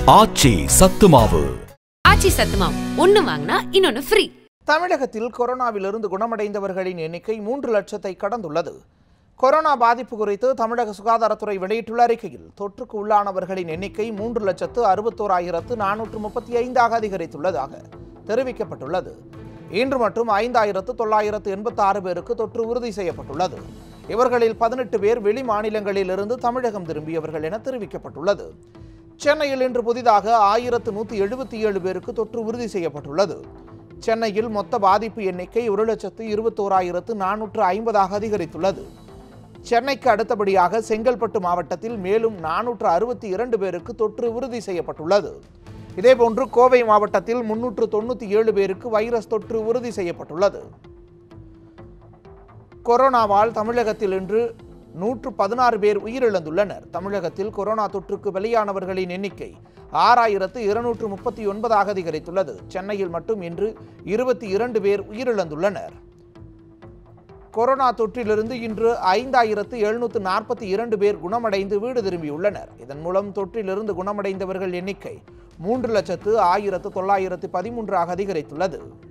ஆச்சி சத்துமாவு ஆச்சி சத்துமாவு ஒன்னு வாங்கினா இன்னொன்னு ஃப்ரீ தமிழகத்தில் கொரோனாவிலிருந்து குணமடைந்தவர்களின் எண்ணிக்கை மூன்று லட்சத்தை கடந்துள்ளது கொரோனா பாதிப்பு குறித்து தமிழக சுகாதாரத்துறை வெளியிட்டுள்ள அறிக்கையில் தொற்றுக்கு உள்ளானவர்களின் எண்ணிக்கை மூன்று லட்சத்து அறுபத்தோராயிரத்து நானூற்று முப்பத்தி ஐந்தாக அதிகரித்துள்ளதாக தெரிவிக்கப்பட்டுள்ளது இன்று மட்டும் ஐந்தாயிரத்து தொள்ளாயிரத்து எண்பத்தி ஆறு பேருக்கு தொற்று உறுதி செய்யப்பட்டுள்ளது இவர்களில் பதினெட்டு பேர் வெளி மாநிலங்களிலிருந்து தமிழகம் திரும்பியவர்கள் என தெரிவிக்கப்பட்டுள்ளது சென்னையில் இன்று புதிதாக ஆயிரத்து நூற்றி எழுபத்தி ஏழு பேருக்கு தொற்று உறுதி செய்யப்பட்டுள்ளது சென்னையில் மொத்த பாதிப்பு எண்ணிக்கை ஒரு லட்சத்து இருபத்தோராயிரத்து நானூற்று ஐம்பதாக அதிகரித்துள்ளது சென்னைக்கு அடுத்தபடியாக செங்கல்பட்டு மாவட்டத்தில் மேலும் நானூற்று அறுபத்தி இரண்டு பேருக்கு தொற்று உறுதி செய்யப்பட்டுள்ளது இதேபோன்று கோவை மாவட்டத்தில் முன்னூற்று தொண்ணூற்றி ஏழு பேருக்கு வைரஸ் தொற்று உறுதி செய்யப்பட்டுள்ளது கொரோனாவால் தமிழகத்தில் இன்று நூற்று பதினாறு பேர் உயிரிழந்துள்ளனர் தமிழகத்தில் கொரோனா தொற்றுக்கு பலியானவர்களின் எண்ணிக்கை ஆறாயிரத்து இருநூற்று முப்பத்தி ஒன்பதாக அதிகரித்துள்ளது சென்னையில் மட்டும் இன்று இருபத்தி இரண்டு பேர் உயிரிழந்துள்ளனர் கொரோனா தொற்றிலிருந்து இன்று ஐந்தாயிரத்து எழுநூற்று நாற்பத்தி இரண்டு பேர் குணமடைந்து வீடு திரும்பியுள்ளனர் இதன் மூலம் தொற்றிலிருந்து குணமடைந்தவர்கள் எண்ணிக்கை மூன்று லட்சத்து ஆயிரத்து தொள்ளாயிரத்து பதிமூன்றாக அதிகரித்துள்ளது